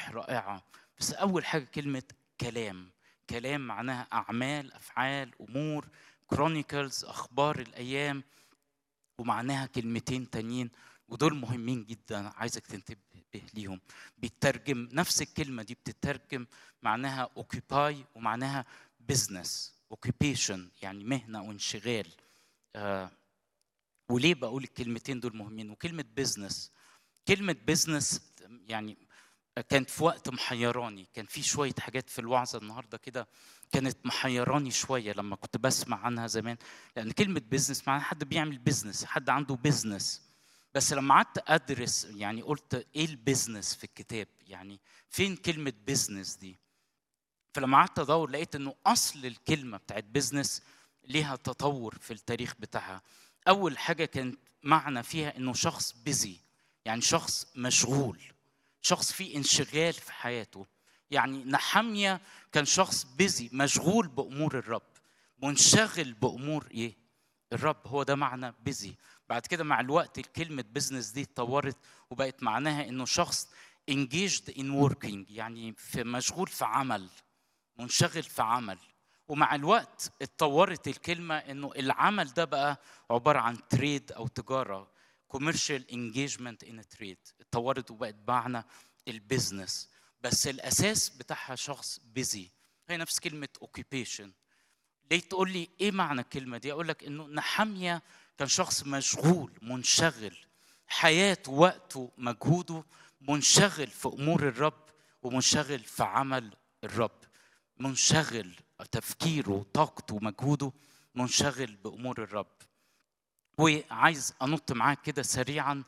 مفاتيح رائعه بس اول حاجه كلمه كلام كلام معناها اعمال افعال امور كرونيكلز اخبار الايام ومعناها كلمتين تانيين ودول مهمين جدا عايزك تنتبه ليهم بيترجم نفس الكلمه دي بتترجم معناها اوكيباي ومعناها بزنس اوكيبيشن يعني مهنه وانشغال آه وليه بقول الكلمتين دول مهمين وكلمه بزنس كلمه بزنس يعني كانت في وقت محيراني كان في شويه حاجات في الوعظه النهارده كده كانت محيراني شويه لما كنت بسمع عنها زمان لان كلمه بزنس معناها حد بيعمل بزنس حد عنده بزنس بس لما قعدت ادرس يعني قلت ايه البزنس في الكتاب يعني فين كلمه بزنس دي فلما قعدت ادور لقيت انه اصل الكلمه بتاعت بزنس ليها تطور في التاريخ بتاعها اول حاجه كانت معنى فيها انه شخص بيزي يعني شخص مشغول شخص فيه انشغال في حياته يعني نحمية كان شخص بيزي مشغول بأمور الرب منشغل بأمور إيه؟ الرب هو ده معنى بيزي بعد كده مع الوقت كلمة بزنس دي اتطورت وبقت معناها إنه شخص engaged in working يعني في مشغول في عمل منشغل في عمل ومع الوقت اتطورت الكلمة إنه العمل ده بقى عبارة عن تريد أو تجارة commercial engagement in a trade اتطورت وبقت معنى البيزنس بس الاساس بتاعها شخص بيزي هي نفس كلمه occupation ليه تقول لي ايه معنى الكلمه دي اقول لك انه نحمية كان شخص مشغول منشغل حياته وقته مجهوده منشغل في امور الرب ومنشغل في عمل الرب منشغل تفكيره طاقته مجهوده منشغل بامور الرب وعايز انط معاك كده سريعا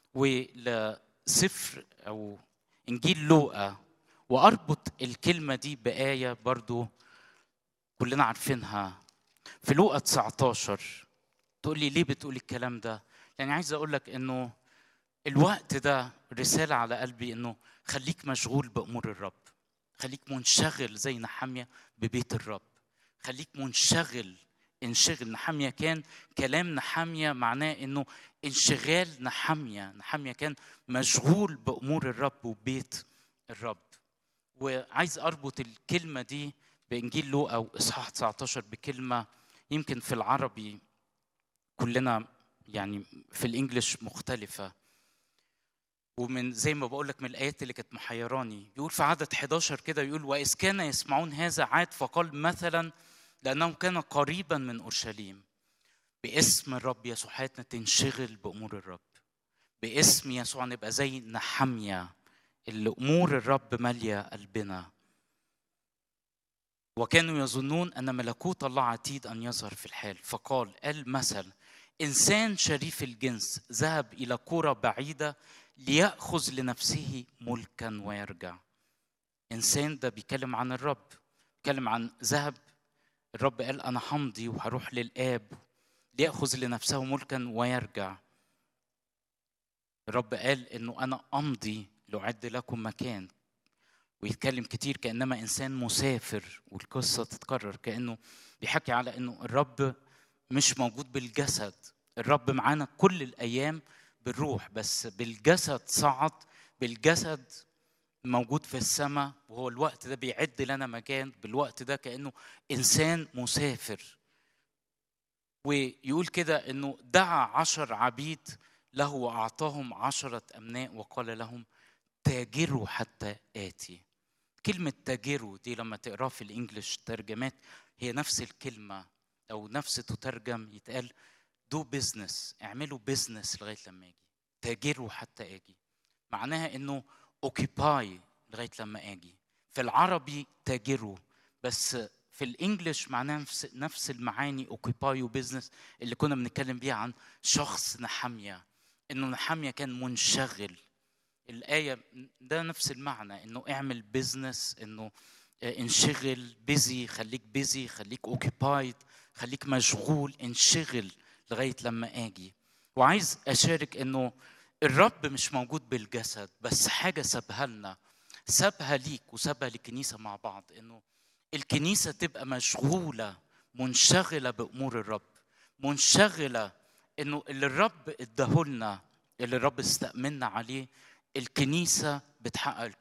ولسفر او انجيل لوقا واربط الكلمه دي بايه برضو كلنا عارفينها في لوقا 19 تقول لي ليه بتقول الكلام ده يعني عايز اقول لك انه الوقت ده رساله على قلبي انه خليك مشغول بامور الرب خليك منشغل زي نحمية ببيت الرب خليك منشغل انشغل نحمية كان كلام نحمية معناه انه انشغال نحمية نحمية كان مشغول بأمور الرب وبيت الرب وعايز أربط الكلمة دي بإنجيل لوقا وإصحاح 19 بكلمة يمكن في العربي كلنا يعني في الإنجليش مختلفة ومن زي ما بقول لك من الآيات اللي كانت محيراني يقول في عدد 11 كده يقول وإذ كان يسمعون هذا عاد فقال مثلا لأنه كان قريبا من أورشليم باسم الرب يسوع حياتنا تنشغل بأمور الرب باسم يسوع نبقى زي نحمية اللي أمور الرب مالية قلبنا وكانوا يظنون أن ملكوت الله عتيد أن يظهر في الحال فقال قال مثل إنسان شريف الجنس ذهب إلى قرى بعيدة ليأخذ لنفسه ملكا ويرجع إنسان ده بيتكلم عن الرب بيتكلم عن ذهب الرب قال أنا همضي وهروح للآب ليأخذ لنفسه ملكا ويرجع الرب قال انه انا امضي لاعد لكم مكان ويتكلم كتير كانما انسان مسافر والقصه تتكرر كانه بيحكي على انه الرب مش موجود بالجسد الرب معانا كل الايام بالروح بس بالجسد صعد بالجسد موجود في السماء وهو الوقت ده بيعد لنا مكان بالوقت ده كانه انسان مسافر ويقول كده انه دعا عشر عبيد له واعطاهم عشرة امناء وقال لهم تاجروا حتى اتي كلمة تاجروا دي لما تقراه في الانجليش ترجمات هي نفس الكلمة او نفس تترجم يتقال دو بزنس اعملوا بزنس لغاية لما اجي تاجروا حتى اجي معناها انه اوكيباي لغاية لما اجي في العربي تاجروا بس في الانجليش معناها نفس نفس المعاني اوكيباي وبزنس اللي كنا بنتكلم بيها عن شخص نحمية انه نحمية كان منشغل الآية ده نفس المعنى انه اعمل بزنس انه انشغل بيزي خليك بيزي خليك اوكيبايد خليك مشغول انشغل لغاية لما اجي وعايز اشارك انه الرب مش موجود بالجسد بس حاجة سابها لنا سابها ليك وسابها للكنيسة مع بعض انه الكنيسة تبقى مشغولة منشغلة بأمور الرب منشغلة إنه اللي الرب اداهولنا اللي الرب استأمنا عليه الكنيسة بتحقق